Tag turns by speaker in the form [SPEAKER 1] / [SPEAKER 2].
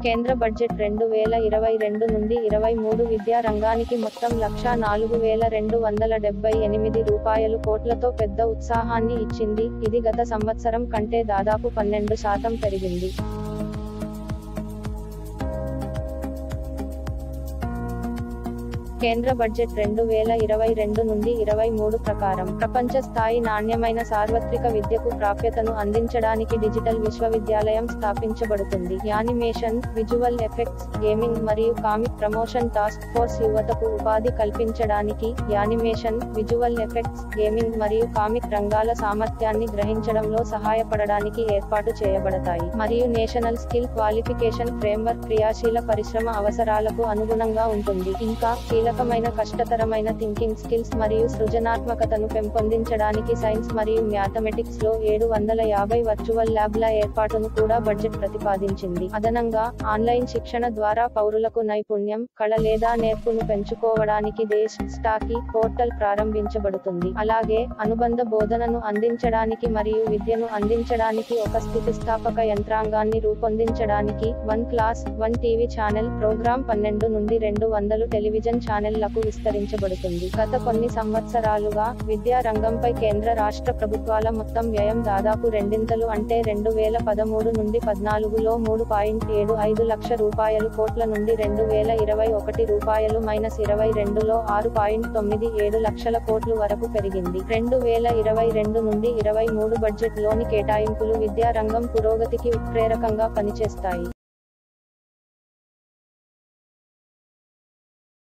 [SPEAKER 1] కేంద్ర బడ్జెట్ రెండు వేల ఇరవై రెండు నుండి ఇరవై మూడు విద్యా రంగానికి మొత్తం లక్షా నాలుగు వేల రెండు వందల డెబ్బై ఎనిమిది రూపాయలు కోట్లతో పెద్ద ఉత్సాహాన్ని ఇచ్చింది ఇది గత సంవత్సరం కంటే దాదాపు పన్నెండు శాతం పెరిగింది కేంద్ర బడ్జెట్ రెండు వేల ఇరవై రెండు నుండి ఇరవై మూడు ప్రకారం ప్రపంచ స్థాయి నాణ్యమైన సార్వత్రిక విద్యకు ప్రాప్యతను అందించడానికి డిజిటల్ విశ్వవిద్యాలయం స్థాపించబడుతుంది యానిమేషన్ విజువల్ ఎఫెక్ట్స్ గేమింగ్ మరియు కామిక్ ప్రమోషన్ టాస్క్ ఫోర్స్ యువతకు ఉపాధి కల్పించడానికి యానిమేషన్ విజువల్ ఎఫెక్ట్స్ గేమింగ్ మరియు కామిక్ రంగాల సామర్థ్యాన్ని గ్రహించడంలో సహాయపడడానికి ఏర్పాటు చేయబడతాయి మరియు నేషనల్ స్కిల్ క్వాలిఫికేషన్ ఫ్రేమ్వర్క్ క్రియాశీల పరిశ్రమ అవసరాలకు అనుగుణంగా ఉంటుంది ఇంకా కీలకమైన కష్టతరమైన థింకింగ్ స్కిల్స్ మరియు సృజనాత్మకతను పెంపొందించడానికి సైన్స్ మరియు మ్యాథమెటిక్స్ లో ఏడు వందల యాభై వర్చువల్ ల్యాబ్ల ఏర్పాటును కూడా బడ్జెట్ ప్రతిపాదించింది అదనంగా ఆన్లైన్ శిక్షణ ద్వారా పౌరులకు నైపుణ్యం కళ లేదా నేర్పును పెంచుకోవడానికి దేశ్ స్టాకి పోర్టల్ ప్రారంభించబడుతుంది అలాగే అనుబంధ బోధనను అందించడానికి మరియు విద్యను అందించడానికి ఒక స్థితిస్థాపక యంత్రాంగాన్ని రూపొందించడానికి one class one TV channel programme పన్నెండు నుండి రెండు వందలు టెలివిజన్ ఛానళ్లకు విస్తరించబడుతుంది గత కొన్ని సంవత్సరాలుగా విద్యా రంగంపై కేంద్ర రాష్ట్ర ప్రభుత్వాల మొత్తం వ్యయం దాదాపు రెండింతలు అంటే రెండు వేల పదమూడు నుండి పద్నాలుగులో మూడు పాయింట్ ఏడు ఐదు లక్ష రూపాయలు కోట్ల నుండి రెండు వేల ఇరవై ఒకటి రూపాయలు మైనస్ ఇరవై రెండులో ఆరు పాయింట్ తొమ్మిది ఏడు లక్షల కోట్లు వరకు పెరిగింది రెండు వేల ఇరవై రెండు నుండి ఇరవై మూడు బడ్జెట్ లోని కేటాయింపులు విద్యా రంగం పురోగతికి ఉత్ప్రేరకంగా పనిచేస్తాయి